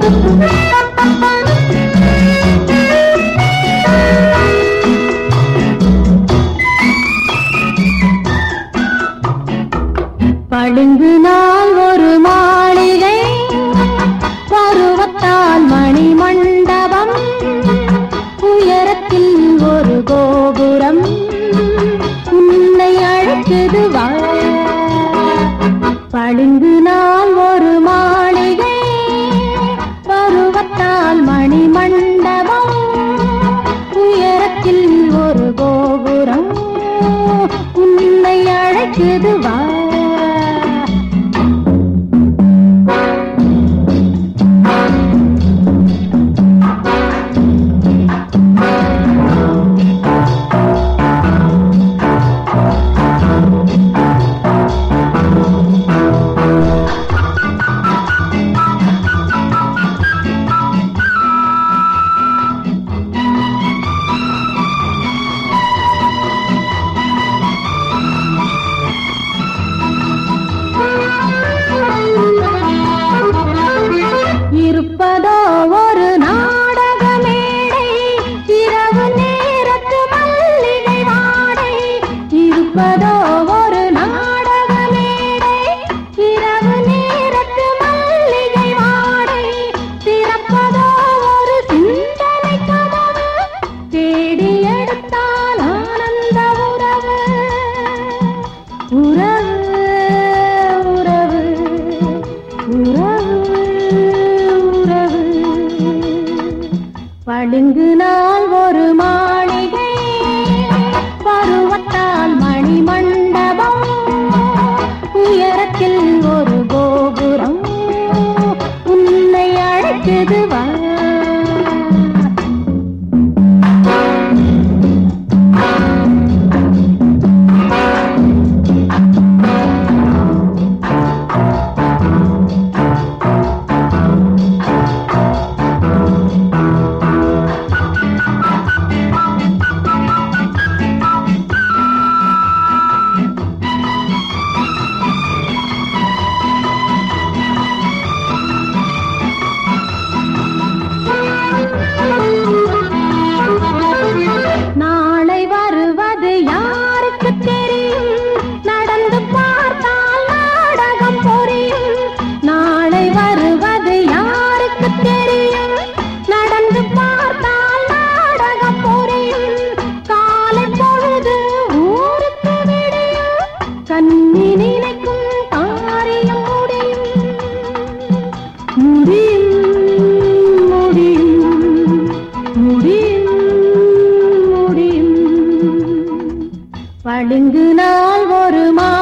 பளிங்கு நாள் ஒரு மாளிகை பருவத்தால் மணி மண்டபம் உயரத்தில் ஒரு கோபுரம் உன்னை அழைக்குது வா பளிங்கு நாள் ஒரு மாளிகை பருவத்தால் மணி மண்டபம் உயரத்தில் ஒரு கோபுரம் உன்னை அழைக்குது வா இருப்பதோ ஒரு நாடக மேடை இரவு நேரத்து மல்லிகை வாடை இருப்பதோ ஒரு நாடக மேடை இரவு நேரத்து மல்லிகை வாடை திறப்பதோ ஒரு சிந்தனை கதவு தேடி எடுத்தால் ஆனந்த உறவு உறவு உறவு உறவு உறவு பளிங்கு நாள் ஒரு மாளிகை பருவத்தால் மணி மண்டபம் உயரத்தில் ஒரு கோபுரம் உன்னை அழைக்குது வா நாளை வருவது யாருக்கு தெரியும் நடந்து பார்த்தால் நாடகம் புரியும் நாளை வருவது யாருக்கு தெரியும் நடந்து பார்த்தால் நாடகம் புரியும் காலை பொழுது ஊருக்கு விடியும் கண்ணி நினைக்கும் காரியம் முடியும் முடியும் முடியும் முடியும் முடியும் பளிங்கு நாள் ஒரு மா